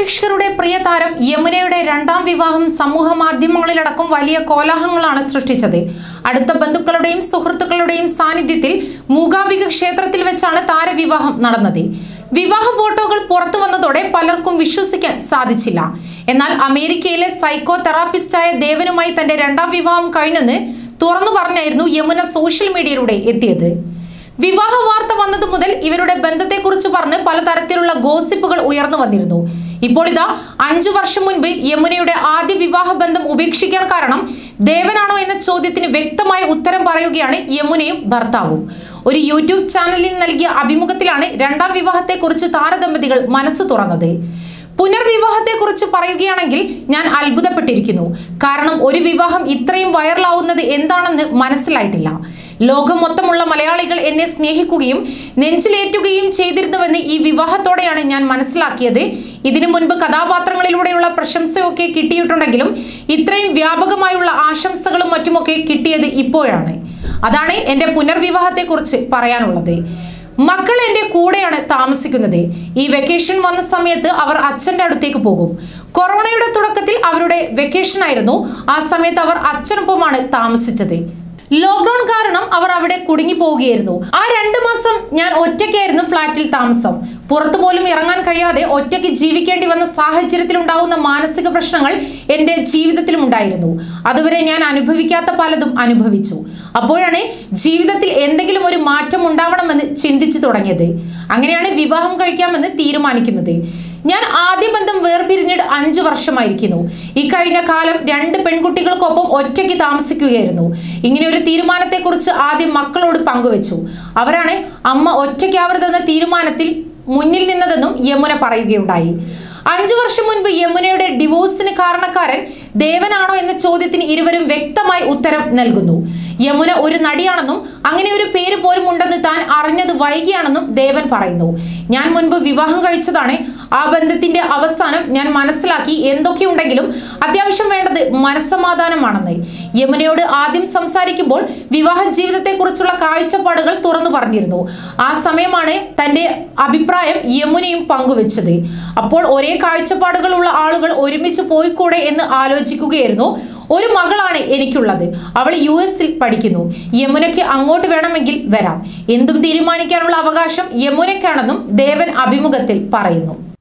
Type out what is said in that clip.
പ്രേക്ഷകരുടെ പ്രിയ താരം യമുനയുടെ രണ്ടാം വിവാഹം സമൂഹ മാധ്യമങ്ങളിലടക്കം വലിയ കോലാഹലങ്ങളാണ് സൃഷ്ടിച്ചത് അടുത്ത ബന്ധുക്കളുടെയും സുഹൃത്തുക്കളുടെയും സാന്നിധ്യത്തിൽ മൂകാംബിക ക്ഷേത്രത്തിൽ വെച്ചാണ് താരവിവാഹം നടന്നത് വിവാഹ ഫോട്ടോകൾ പുറത്തു വന്നതോടെ പലർക്കും വിശ്വസിക്കാൻ സാധിച്ചില്ല എന്നാൽ അമേരിക്കയിലെ സൈക്കോ തെറാപ്പിസ്റ്റായ ദേവനുമായി തന്റെ രണ്ടാം വിവാഹം കഴിഞ്ഞെന്ന് തുറന്നു പറഞ്ഞായിരുന്നു യമുന സോഷ്യൽ മീഡിയയിലൂടെ എത്തിയത് വിവാഹ വാർത്ത വന്നതു മുതൽ ഇവരുടെ ബന്ധത്തെക്കുറിച്ച് പറഞ്ഞ് പലതരത്തിലുള്ള ഗോസിപ്പുകൾ ഉയർന്നു വന്നിരുന്നു ഇപ്പോൾ ഇതാ അഞ്ചു വർഷം മുൻപ് യമുനയുടെ ആദ്യ വിവാഹ ബന്ധം ഉപേക്ഷിക്കാൻ കാരണം ദേവനാണോ എന്ന ചോദ്യത്തിന് വ്യക്തമായ ഉത്തരം പറയുകയാണ് യമുനയും ഭർത്താവും ഒരു യൂട്യൂബ് ചാനലിൽ നൽകിയ അഭിമുഖത്തിലാണ് രണ്ടാം വിവാഹത്തെക്കുറിച്ച് താരദമ്പതികൾ മനസ്സ് തുറന്നത് പുനർവിവാഹത്തെക്കുറിച്ച് പറയുകയാണെങ്കിൽ ഞാൻ അത്ഭുതപ്പെട്ടിരിക്കുന്നു കാരണം ഒരു വിവാഹം ഇത്രയും വൈറലാവുന്നത് എന്താണെന്ന് മനസ്സിലായിട്ടില്ല ലോകം മൊത്തമുള്ള മലയാളികൾ എന്നെ സ്നേഹിക്കുകയും നെഞ്ചിലേറ്റുകയും ചെയ്തിരുന്നുവെന്ന് ഈ വിവാഹത്തോടെയാണ് ഞാൻ മനസ്സിലാക്കിയത് ഇതിനു മുൻപ് കഥാപാത്രങ്ങളിലൂടെയുള്ള പ്രശംസയൊക്കെ കിട്ടിയിട്ടുണ്ടെങ്കിലും ഇത്രയും വ്യാപകമായുള്ള ആശംസകളും മറ്റുമൊക്കെ കിട്ടിയത് ഇപ്പോഴാണ് അതാണ് എൻ്റെ പുനർവിവാഹത്തെക്കുറിച്ച് പറയാനുള്ളത് മക്കൾ എൻ്റെ കൂടെയാണ് താമസിക്കുന്നത് ഈ വെക്കേഷൻ വന്ന സമയത്ത് അവർ അച്ഛൻ്റെ അടുത്തേക്ക് പോകും കൊറോണയുടെ തുടക്കത്തിൽ അവരുടെ വെക്കേഷൻ ആയിരുന്നു ആ സമയത്ത് അവർ അച്ഛനൊപ്പമാണ് താമസിച്ചത് ലോക്ക്ഡൌൺ കാരണം അവർ അവിടെ കുടുങ്ങി പോവുകയായിരുന്നു ആ രണ്ട് മാസം ഞാൻ ഒറ്റയ്ക്കായിരുന്നു ഫ്ലാറ്റിൽ താമസം പുറത്തു പോലും ഇറങ്ങാൻ കഴിയാതെ ഒറ്റയ്ക്ക് ജീവിക്കേണ്ടി വന്ന സാഹചര്യത്തിൽ ഉണ്ടാവുന്ന മാനസിക പ്രശ്നങ്ങൾ എൻ്റെ ജീവിതത്തിലും ഉണ്ടായിരുന്നു അതുവരെ ഞാൻ അനുഭവിക്കാത്ത പലതും അനുഭവിച്ചു അപ്പോഴാണ് ജീവിതത്തിൽ എന്തെങ്കിലും ഒരു മാറ്റം ഉണ്ടാവണമെന്ന് ചിന്തിച്ചു തുടങ്ങിയത് അങ്ങനെയാണ് വിവാഹം കഴിക്കാമെന്ന് തീരുമാനിക്കുന്നത് ഞാൻ ആദ്യ ബന്ധം വേർപിരിഞ്ഞിട്ട് അഞ്ചു വർഷമായിരിക്കുന്നു ഈ കഴിഞ്ഞ കാലം രണ്ട് പെൺകുട്ടികൾക്കൊപ്പം ഒറ്റയ്ക്ക് താമസിക്കുകയായിരുന്നു ഇങ്ങനെ ഒരു തീരുമാനത്തെക്കുറിച്ച് ആദ്യം മക്കളോട് പങ്കുവച്ചു അവരാണ് അമ്മ ഒറ്റയ്ക്കാവരുതെന്ന തീരുമാനത്തിൽ മുന്നിൽ നിന്നതെന്നും യമുന പറയുകയുണ്ടായി അഞ്ചു വർഷം മുൻപ് യമുനയുടെ ഡിവോഴ്സിന് കാരണക്കാരൻ ദേവനാണോ എന്ന ചോദ്യത്തിന് ഇരുവരും വ്യക്തമായി ഉത്തരം നൽകുന്നു യമുന ഒരു നടിയാണെന്നും അങ്ങനെ ഒരു പേര് പോലും ഉണ്ടെന്ന് താൻ അറിഞ്ഞത് വൈകിയാണെന്നും ദേവൻ പറയുന്നു ഞാൻ മുൻപ് വിവാഹം കഴിച്ചതാണ് ആ ബന്ധത്തിന്റെ അവസാനം ഞാൻ മനസ്സിലാക്കി എന്തൊക്കെയുണ്ടെങ്കിലും അത്യാവശ്യം വേണ്ടത് മനസ്സമാധാനമാണെന്ന് യമുനയോട് ആദ്യം സംസാരിക്കുമ്പോൾ വിവാഹ ജീവിതത്തെക്കുറിച്ചുള്ള കാഴ്ചപ്പാടുകൾ തുറന്നു പറഞ്ഞിരുന്നു ആ സമയമാണ് തന്റെ അഭിപ്രായം യമുനയും പങ്കുവെച്ചത് അപ്പോൾ ഒരേ കാഴ്ചപ്പാടുകളുള്ള ആളുകൾ ഒരുമിച്ച് പോയിക്കൂടെ എന്ന് ആലോചിക്കുകയായിരുന്നു ഒരു മകളാണ് എനിക്കുള്ളത് അവൾ യു എസിൽ പഠിക്കുന്നു യമുനയ്ക്ക് അങ്ങോട്ട് വേണമെങ്കിൽ വരാം എന്തും തീരുമാനിക്കാനുള്ള അവകാശം യമുനയ്ക്കാണെന്നും ദേവൻ അഭിമുഖത്തിൽ പറയുന്നു